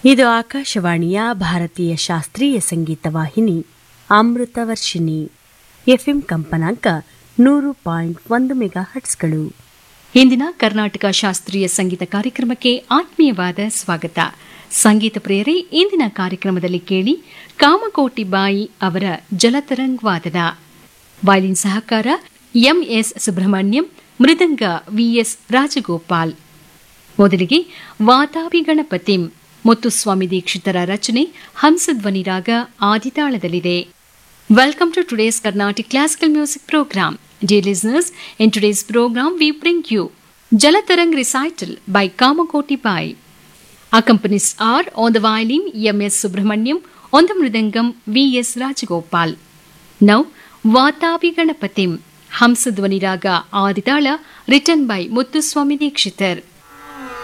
ಇದು ಆಕಾಶವಾಣಿಯ ಭಾರತೀಯ ಶಾಸ್ತ್ರೀಯ ಸಂಗೀತ ವಾಹಿನಿ ಅಮೃತ ವರ್ಷಿಣಿ ಎಫ್ಎಂ ಕಂಪನಾಂಕ ನೂರು ಪಾಯಿಂಟ್ ಒಂದು ಮೆಗಾ ಹಟ್ಸ್ಗಳು ಇಂದಿನ ಕರ್ನಾಟಕ ಶಾಸ್ತ್ರೀಯ ಸಂಗೀತ ಕಾರ್ಯಕ್ರಮಕ್ಕೆ ಆತ್ಮೀಯವಾದ ಸ್ವಾಗತ ಸಂಗೀತ ಪ್ರಿಯರೇ ಇಂದಿನ ಕಾರ್ಯಕ್ರಮದಲ್ಲಿ ಕೇಳಿ ಕಾಮಕೋಟಿ ಬಾಯಿ ಅವರ ಜಲತರಂಗ್ ವಾದನ ವಯಲಿನ್ ಸಹಕಾರ ಎಂಎಸ್ ಸುಬ್ರಹ್ಮಣ್ಯಂ ಮೃದಂಗ ವಿಎಸ್ ರಾಜಗೋಪಾಲ್ ಮೊದಲಿಗೆ ವಾತಾಪಿ ಗಣಪತಿಂ ಮುತ್ತುಸ್ವಾಮಿ ದೀಕ್ಷಿತರ ರಚನೆ ಹಂಸಧ್ವನಿ ರಾಗ ಆದಿತಾಳದಲ್ಲಿದೆ Welcome to today's Carnatic Classical Music Program. Dear listeners, in today's program we bring you Jalatarang Recital by Kamakoti Bai. Accompanists are on the violin M.S. Subramaniam, on the mridangam V.S. Rajagopal. Now, Vatavi Ganapatim, Hamsadvani Raga Aditala, written by Muthuswami Dikshitar.